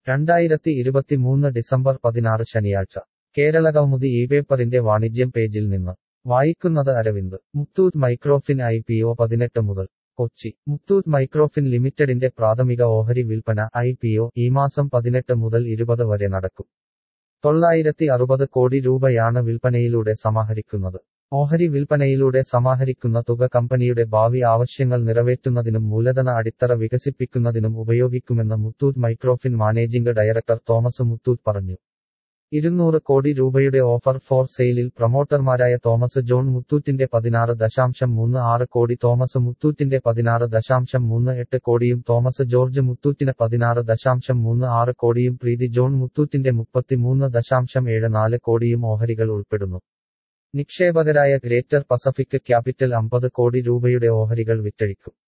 രണ്ടായിരത്തി ഇരുപത്തിമൂന്ന് ഡിസംബർ പതിനാറ് ശനിയാഴ്ച കേരളകൗമുദി ഈ പേപ്പറിന്റെ വാണിജ്യം പേജിൽ നിന്ന് വായിക്കുന്നത് Aravind Muthoot Microfin I P O പതിനെട്ട് മുതൽ കൊച്ചി മുത്തൂറ്റ് മൈക്രോഫിൻ ലിമിറ്റഡിന്റെ പ്രാഥമിക ഓഹരി വിൽപ്പന ഐ പി ഒ ഈ മാസം പതിനെട്ട് മുതൽ ഇരുപത് വരെ നടക്കും തൊള്ളായിരത്തി അറുപത് കോടി രൂപയാണ് വിൽപ്പനയിലൂടെ സമാഹരിക്കുന്നത് ഓഹരി വിൽപ്പനയിലൂടെ സമാഹരിക്കുന്ന തുക കമ്പനിയുടെ ഭാവി ആവശ്യങ്ങൾ നിറവേറ്റുന്നതിനും മൂലധന അടിത്തറ വികസിപ്പിക്കുന്നതിനും ഉപയോഗിക്കുമെന്ന് Muthoot Microfin managing director Thomas Muthoot പറഞ്ഞു ഇരുന്നൂറ് കോടി രൂപയുടെ ഓഫർ ഫോർ സെയിലിൽ പ്രൊമോട്ടർമാരായ തോമസ് ജോൺ മുത്തൂറ്റിന്റെ പതിനാറ് ദശാംശം മൂന്ന് ആറ് കോടി തോമസ് മുത്തൂറ്റിന്റെ പതിനാറ് ദശാംശം മൂന്ന് എട്ട് കോടിയും തോമസ് ജോർജ് മുത്തൂറ്റിന് പതിനാറ് ദശാംശം മൂന്ന് ആറ് കോടിയും പ്രീതി ജോൺ മുത്തൂറ്റിന്റെ മുപ്പത്തിമൂന്ന് ദശാംശം ഏഴ് നാല് കോടിയും ഓഹരികൾ ഉൾപ്പെടുന്നു നിക്ഷേപകരായ ഗ്രേറ്റർ പസഫിക് ക്യാപിറ്റൽ അമ്പത് കോടി രൂപയുടെ ഓഹരികൾ വിറ്റഴിക്കും